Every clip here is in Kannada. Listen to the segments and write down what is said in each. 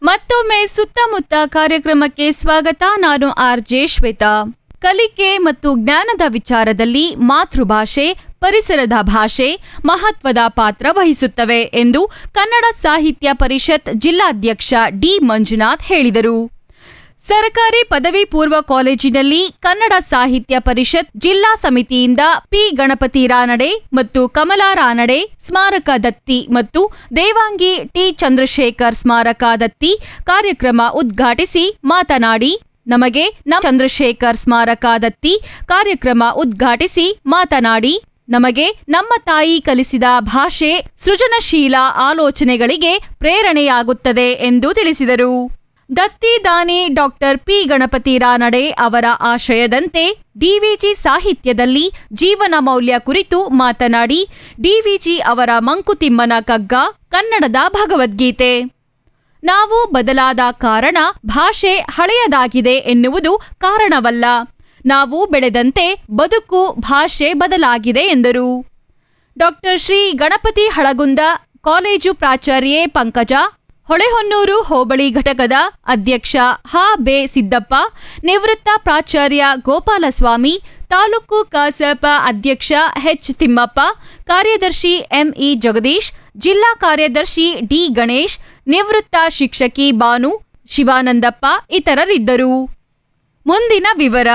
ಮತ್ತೊಮ್ಮೆ ಸುತ್ತಮುತ್ತ ಕಾರ್ಯಕ್ರಮಕ್ಕೆ ಸ್ವಾಗತ ನಾನು ಆರ್ ಜೆ ಶ್ವೇತಾ ಕಲಿಕೆ ಮತ್ತು ಜ್ಞಾನದ ವಿಚಾರದಲ್ಲಿ ಮಾತೃಭಾಷೆ ಪರಿಸರದ ಭಾಷೆ ಮಹತ್ವದ ಪಾತ್ರ ವಹಿಸುತ್ತವೆ ಎಂದು ಕನ್ನಡ ಸಾಹಿತ್ಯ ಪರಿಷತ್ ಜಿಲ್ಲಾಧ್ಯಕ್ಷ ಡಿ ಮಂಜುನಾಥ್ ಹೇಳಿದರು ಸರ್ಕಾರಿ ಪದವಿ ಪೂರ್ವ ಕಾಲೇಜಿನಲ್ಲಿ ಕನ್ನಡ ಸಾಹಿತ್ಯ ಪರಿಷತ್ ಜಿಲ್ಲಾ ಸಮಿತಿಯಿಂದ ಪಿ ಗಣಪತಿ ರಾನಡೆ ಮತ್ತು ಕಮಲಾ ರಾನಡೆ ಸ್ಮಾರಕ ದತ್ತಿ ಮತ್ತು ದೇವಾಂಗಿ ಟಿ ಚಂದ್ರಶೇಖರ್ ಸ್ಮಾರಕ ದತ್ತಿ ಕಾರ್ಯಕ್ರಮ ಉದ್ಘಾಟಿಸಿ ಮಾತನಾಡಿ ನಮಗೆ ನಮ್ಮ ಚಂದ್ರಶೇಖರ್ ಸ್ಮಾರಕ ದತ್ತಿ ಕಾರ್ಯಕ್ರಮ ಉದ್ಘಾಟಿಸಿ ಮಾತನಾಡಿ ನಮಗೆ ನಮ್ಮ ತಾಯಿ ಕಲಿಸಿದ ಭಾಷೆ ಸೃಜನಶೀಲ ಆಲೋಚನೆಗಳಿಗೆ ಪ್ರೇರಣೆಯಾಗುತ್ತದೆ ಎಂದು ತಿಳಿಸಿದರು ದತ್ತಿ ದಾನಿ ಡಾಕ್ಟರ್ ಪಿ ಗಣಪತಿ ರಾನಡೆ ಅವರ ಆಶಯದಂತೆ ಡಿವಿಜಿ ಸಾಹಿತ್ಯದಲ್ಲಿ ಜೀವನ ಮೌಲ್ಯ ಕುರಿತು ಮಾತನಾಡಿ ಡಿವಿಜಿ ಅವರ ಮಂಕುತಿಮ್ಮನ ಕಗ್ಗ ಕನ್ನಡದ ಭಗವದ್ಗೀತೆ ನಾವು ಬದಲಾದ ಕಾರಣ ಭಾಷೆ ಹಳೆಯದಾಗಿದೆ ಎನ್ನುವುದು ಕಾರಣವಲ್ಲ ನಾವು ಬೆಳೆದಂತೆ ಬದುಕು ಭಾಷೆ ಬದಲಾಗಿದೆ ಎಂದರು ಡಾಕ್ಟರ್ ಶ್ರೀ ಗಣಪತಿ ಹಳಗುಂದ ಕಾಲೇಜು ಪ್ರಾಚಾರ್ಯೆ ಪಂಕಜ ಹೊಳೆಹೊನ್ನೂರು ಹೋಬಳಿ ಘಟಕದ ಅಧ್ಯಕ್ಷ ಹಾ ಬೆ ಸಿದ್ದಪ್ಪ ನಿವೃತ್ತ ಪ್ರಾಚಾರ್ಯ ಗೋಪಾಲಸ್ವಾಮಿ ತಾಲೂಕು ಕಸಪ ಅಧ್ಯಕ್ಷ ಎಚ್ ತಿಮ್ಮಪ್ಪ ಕಾರ್ಯದರ್ಶಿ ಎಂಇ ಜಗದೀಶ್ ಜಿಲ್ಲಾ ಕಾರ್ಯದರ್ಶಿ ಡಿ ಗಣೇಶ್ ನಿವೃತ್ತ ಶಿಕ್ಷಕಿ ಬಾನು ಶಿವಾನಂದಪ್ಪ ಇತರರಿದ್ದರು ಮುಂದಿನ ವಿವರ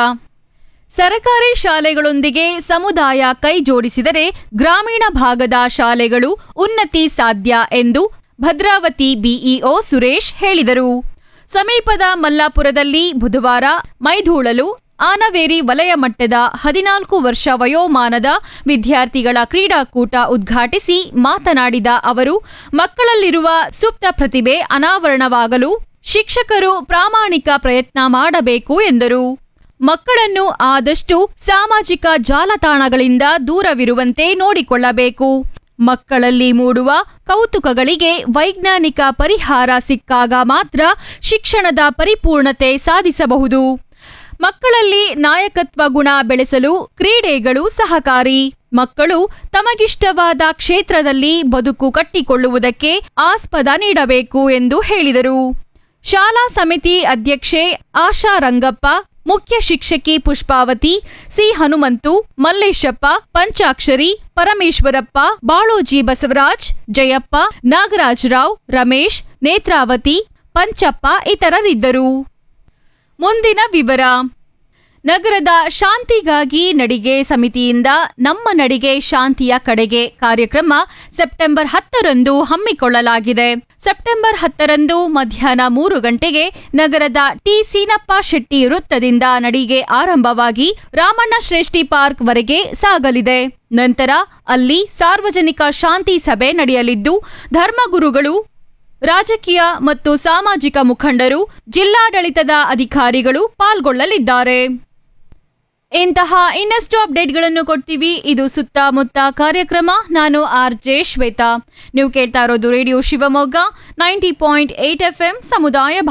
ಸರಕಾರಿ ಶಾಲೆಗಳೊಂದಿಗೆ ಸಮುದಾಯ ಕೈ ಜೋಡಿಸಿದರೆ ಗ್ರಾಮೀಣ ಭಾಗದ ಶಾಲೆಗಳು ಉನ್ನತಿ ಸಾಧ್ಯ ಎಂದು ಭದ್ರಾವತಿ ಬಿಇಒ ಸುರೇಶ್ ಹೇಳಿದರು ಸಮೀಪದ ಮಲ್ಲಾಪುರದಲ್ಲಿ ಬುಧವಾರ ಮೈಧೂಳಲು ಆನವೇರಿ ವಲಯ ಮಟ್ಟದ ಹದಿನಾಲ್ಕು ವರ್ಷ ವಯೋಮಾನದ ವಿದ್ಯಾರ್ಥಿಗಳ ಕ್ರೀಡಾಕೂಟ ಉದ್ಘಾಟಿಸಿ ಮಾತನಾಡಿದ ಅವರು ಮಕ್ಕಳಲ್ಲಿರುವ ಸುಪ್ತ ಪ್ರತಿಭೆ ಅನಾವರಣವಾಗಲು ಶಿಕ್ಷಕರು ಪ್ರಾಮಾಣಿಕ ಪ್ರಯತ್ನ ಮಾಡಬೇಕು ಎಂದರು ಮಕ್ಕಳನ್ನು ಆದಷ್ಟು ಸಾಮಾಜಿಕ ಜಾಲತಾಣಗಳಿಂದ ದೂರವಿರುವಂತೆ ನೋಡಿಕೊಳ್ಳಬೇಕು ಮಕ್ಕಳಲ್ಲಿ ಮೂಡುವ ಕೌತುಕಗಳಿಗೆ ವೈಜ್ಞಾನಿಕ ಪರಿಹಾರ ಸಿಕ್ಕಾಗ ಮಾತ್ರ ಶಿಕ್ಷಣದ ಪರಿಪೂರ್ಣತೆ ಸಾಧಿಸಬಹುದು ಮಕ್ಕಳಲ್ಲಿ ನಾಯಕತ್ವ ಗುಣ ಬೆಳೆಸಲು ಕ್ರೀಡೆಗಳು ಸಹಕಾರಿ ಮಕ್ಕಳು ತಮಗಿಷ್ಟವಾದ ಕ್ಷೇತ್ರದಲ್ಲಿ ಬದುಕು ಕಟ್ಟಿಕೊಳ್ಳುವುದಕ್ಕೆ ಆಸ್ಪದ ನೀಡಬೇಕು ಎಂದು ಹೇಳಿದರು ಶಾಲಾ ಸಮಿತಿ ಅಧ್ಯಕ್ಷೆ ಆಶಾ ರಂಗಪ್ಪ ಮುಖ್ಯ ಶಿಕ್ಷಕಿ ಪುಷ್ಪಾವತಿ ಸಿ ಹನುಮಂತು ಮಲ್ಲೇಶಪ್ಪ ಪಂಚಾಕ್ಷರಿ ಪರಮೇಶ್ವರಪ್ಪ ಬಾಳೋಜಿ ಬಸವರಾಜ್ ಜಯಪ್ಪ ನಾಗರಾಜರಾವ್ ರಮೇಶ್ ನೇತ್ರಾವತಿ ಪಂಚಪ್ಪ ಇತರರಿದ್ದರು ಮುಂದಿನ ವಿವರ ನಗರದ ಶಾಂತಿಗಾಗಿ ನಡಿಗೆ ಸಮಿತಿಯಿಂದ ನಮ್ಮ ನಡಿಗೆ ಶಾಂತಿಯ ಕಡೆಗೆ ಕಾರ್ಯಕ್ರಮ ಸೆಪ್ಟೆಂಬರ್ ಹತ್ತರಂದು ಹಮ್ಮಿಕೊಳ್ಳಲಾಗಿದೆ ಸೆಪ್ಟೆಂಬರ್ ಹತ್ತರಂದು ಮಧ್ಯಾಹ್ನ ಮೂರು ಗಂಟೆಗೆ ನಗರದ ಟಿ ಸೀನಪ್ಪ ಶೆಟ್ಟಿ ವೃತ್ತದಿಂದ ನಡಿಗೆ ಆರಂಭವಾಗಿ ರಾಮಣ್ಣ ಶ್ರೇಷ್ಠಿ ಪಾರ್ಕ್ ವರೆಗೆ ಸಾಗಲಿದೆ ನಂತರ ಅಲ್ಲಿ ಸಾರ್ವಜನಿಕ ಶಾಂತಿ ಸಭೆ ನಡೆಯಲಿದ್ದು ಧರ್ಮಗುರುಗಳು ರಾಜಕೀಯ ಮತ್ತು ಸಾಮಾಜಿಕ ಮುಖಂಡರು ಜಿಲ್ಲಾಡಳಿತದ ಅಧಿಕಾರಿಗಳು ಪಾಲ್ಗೊಳ್ಳಲಿದ್ದಾರೆ ಇಂತಹ ಇನ್ನಷ್ಟು ಅಪ್ಡೇಟ್ಗಳನ್ನು ಕೊಡ್ತೀವಿ ಇದು ಸುತ್ತಮುತ್ತ ಕಾರ್ಯಕ್ರಮ ನಾನು ಆರ್ ಜೆ ಶ್ವೇತಾ ನೀವು ಕೇಳ್ತಾ ಇರೋದು radio Shivamogga ninety point eight F ಸಮುದಾಯ